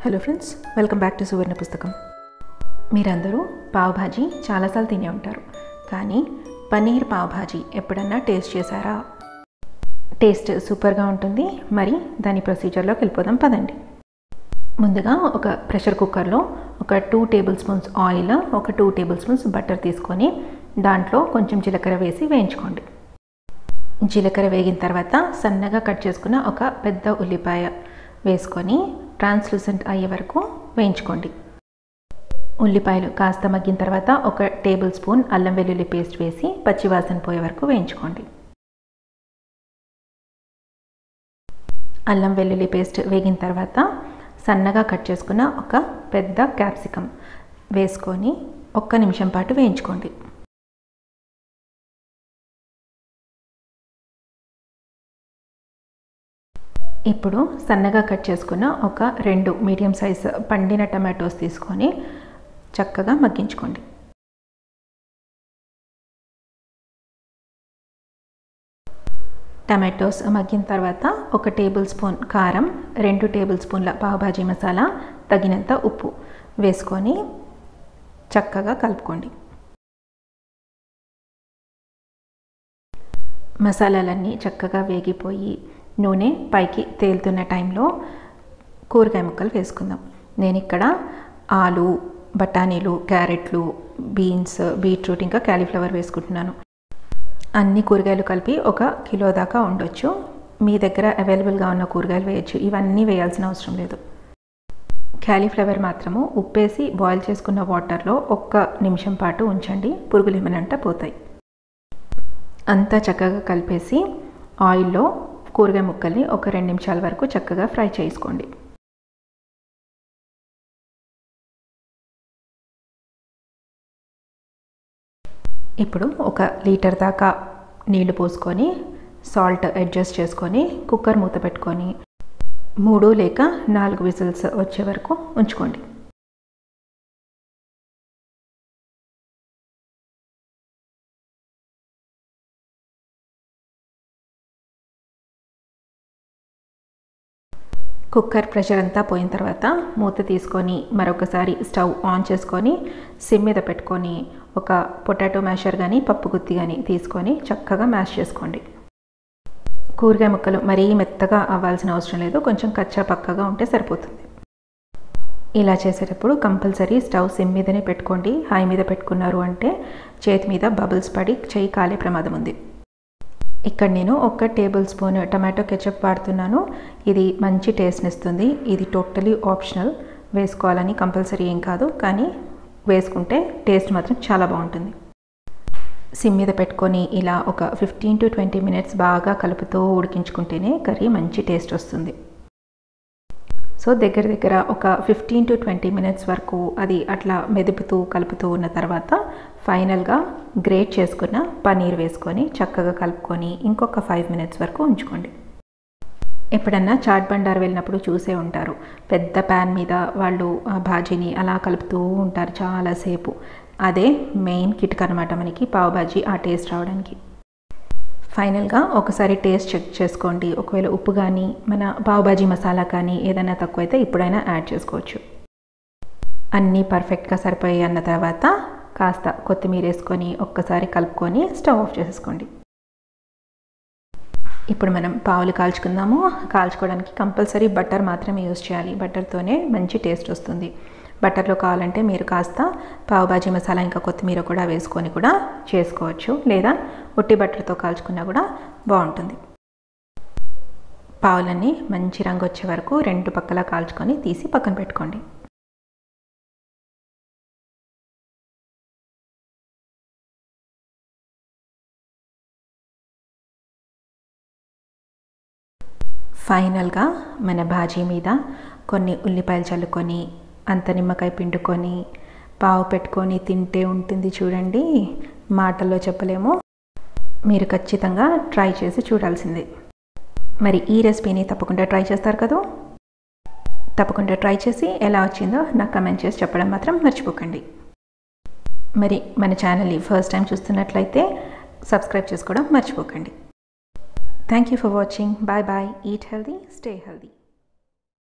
hello friends welcome back to Suvarna Pustakam మీరందరూ పావ్ భాజీ చాలాసార్లు తినే ఉంటారు కానీ పన్నీర్ పావ్ భాజీ ఎప్పుడన్నా టేస్ట్ చేశారా టేస్ట్ సూపర్గా ఉంటుంది మరి దాని ప్రొసీజర్లోకి వెళ్ళిపోదాం పదండి ముందుగా ఒక ప్రెషర్ కుక్కర్లో ఒక టూ టేబుల్ స్పూన్స్ ఆయిల్ ఒక టూ టేబుల్ స్పూన్స్ బటర్ తీసుకొని దాంట్లో కొంచెం జీలకర్ర వేసి వేయించుకోండి జీలకర్ర వేగిన తర్వాత సన్నగా కట్ చేసుకున్న ఒక పెద్ద ఉల్లిపాయ వేసుకొని ట్రాన్స్లూసెంట్ అయ్యే వరకు వేయించుకోండి ఉల్లిపాయలు కాస్త మగ్గిన తర్వాత ఒక టేబుల్ స్పూన్ అల్లం వెల్లుల్లి పేస్ట్ వేసి పచ్చివాసన పోయే వరకు వేయించుకోండి అల్లం వెల్లుల్లి పేస్ట్ వేగిన తర్వాత సన్నగా కట్ చేసుకున్న ఒక పెద్ద క్యాప్సికమ్ వేసుకొని ఒక్క నిమిషం పాటు వేయించుకోండి ఇప్పుడు సన్నగా కట్ చేసుకున్న ఒక రెండు మీడియం సైజ్ పండిన టమాటోస్ తీసుకొని చక్కగా మగ్గించుకోండి టమాటోస్ మగ్గిన తర్వాత ఒక టేబుల్ స్పూన్ కారం రెండు టేబుల్ స్పూన్ల పావుభాజీ మసాలా తగినంత ఉప్పు వేసుకొని చక్కగా కలుపుకోండి మసాలాలన్నీ చక్కగా వేగిపోయి నూనె పైకి తేలుతున్న టైంలో కూరగాయ ముక్కలు వేసుకుందాం నేను ఇక్కడ ఆలు బఠానీలు క్యారెట్లు బీన్స్ బీట్రూట్ ఇంకా క్యాలీఫ్లవర్ వేసుకుంటున్నాను అన్ని కూరగాయలు కలిపి ఒక కిలో దాకా ఉండొచ్చు మీ దగ్గర అవైలబుల్గా ఉన్న కూరగాయలు వేయచ్చు ఇవన్నీ వేయాల్సిన అవసరం లేదు క్యాలీఫ్లవర్ మాత్రము ఉప్పేసి బాయిల్ చేసుకున్న వాటర్లో ఒక్క నిమిషం పాటు ఉంచండి పురుగులు ఏమనంట పోతాయి అంతా చక్కగా కలిపేసి ఆయిల్లో కూరగాయ ముక్కల్ని ఒక రెండు నిమిషాల వరకు చక్కగా ఫ్రై చేసుకోండి ఇప్పుడు ఒక లీటర్ దాకా నీళ్లు పోసుకొని సాల్ట్ అడ్జస్ట్ చేసుకొని కుక్కర్ మూత పెట్టుకొని మూడు లేక నాలుగు విజిల్స్ వచ్చే వరకు ఉంచుకోండి కుక్కర్ ప్రెషర్ అంతా పోయిన తర్వాత మూత తీసుకొని మరొకసారి స్టవ్ ఆన్ చేసుకొని సిమ్ మీద పెట్టుకొని ఒక పొటాటో మ్యాషర్ కానీ పప్పు గుత్తి కానీ తీసుకొని చక్కగా మ్యాష్ చేసుకోండి కూరగాయ ముక్కలు మరీ మెత్తగా అవ్వాల్సిన అవసరం లేదు కొంచెం కచ్చా పక్కగా ఉంటే సరిపోతుంది ఇలా చేసేటప్పుడు కంపల్సరీ స్టవ్ సిమ్ మీదనే పెట్టుకోండి హై మీద పెట్టుకున్నారు అంటే చేతి మీద బబుల్స్ పడి చేయి కాలే ప్రమాదం ఉంది ఇక్కడ నేను ఒక టేబుల్ స్పూన్ టమాటో కెచప్ వాడుతున్నాను ఇది మంచి టేస్ట్ని ఇస్తుంది ఇది టోటలీ ఆప్షనల్ వేసుకోవాలని కంపల్సరీ ఏం కాదు కానీ వేసుకుంటే టేస్ట్ మాత్రం చాలా బాగుంటుంది సిమ్ మీద పెట్టుకొని ఇలా ఒక ఫిఫ్టీన్ టు ట్వంటీ మినిట్స్ బాగా కలుపుతూ ఉడికించుకుంటేనే కర్రీ మంచి టేస్ట్ వస్తుంది సో దగ్గర దగ్గర ఒక ఫిఫ్టీన్ టు ట్వంటీ మినిట్స్ వరకు అది అట్లా మెదుపుతూ కలుపుతూ ఉన్న తర్వాత ఫైనల్గా గ్రేట్ చేసుకున్న పనీర్ వేసుకొని చక్కగా కలుపుకొని ఇంకొక ఫైవ్ మినిట్స్ వరకు ఉంచుకోండి ఎప్పుడన్నా చాట్ బండార్ వెళ్ళినప్పుడు చూసే ఉంటారు పెద్ద ప్యాన్ మీద వాళ్ళు భాజీని అలా కలుపుతూ ఉంటారు చాలాసేపు అదే మెయిన్ కిట్ అనమాట మనకి పావు భాజీ ఆ టేస్ట్ రావడానికి ఫైనల్గా ఒకసారి టేస్ట్ చెక్ చేసుకోండి ఒకవేళ ఉప్పు కానీ మన పావుబాజీ మసాలా కానీ ఏదైనా తక్కువైతే ఇప్పుడైనా యాడ్ చేసుకోవచ్చు అన్నీ పర్ఫెక్ట్గా సరిపోయాయి అన్న తర్వాత కాస్త కొత్తిమీర వేసుకొని ఒక్కసారి కలుపుకొని స్టవ్ ఆఫ్ చేసేసుకోండి ఇప్పుడు మనం పావులు కాల్చుకుందాము కాల్చుకోవడానికి కంపల్సరీ బటర్ మాత్రమే యూజ్ చేయాలి బటర్తోనే మంచి టేస్ట్ వస్తుంది బటర్లో కావాలంటే మీరు కాస్త పావుబాజీ మసాలా ఇంకా కొత్తిమీర కూడా వేసుకొని కూడా చేసుకోవచ్చు లేదా ఉట్టి బటర్తో కాల్చుకున్నా కూడా బాగుంటుంది పావులన్నీ మంచి రంగు వచ్చే వరకు రెండు పక్కల కాల్చుకొని తీసి పక్కన పెట్టుకోండి ఫైనల్గా మన భాజీ మీద కొన్ని ఉల్లిపాయలు చల్లుకొని అంత నిమ్మకాయ పిండుకొని పావు పెట్టుకొని తింటే ఉంటుంది చూడండి మాటల్లో చెప్పలేము మీరు ఖచ్చితంగా ట్రై చేసి చూడాల్సిందే మరి ఈ రెసిపీని తప్పకుండా ట్రై చేస్తారు కదా తప్పకుండా ట్రై చేసి ఎలా వచ్చిందో నాకు కమెంట్ చేసి చెప్పడం మాత్రం మర్చిపోకండి మరి మన ఛానల్ని ఫస్ట్ టైం చూస్తున్నట్లయితే సబ్స్క్రైబ్ చేసుకోవడం మర్చిపోకండి thank you for watching bye bye eat healthy stay healthy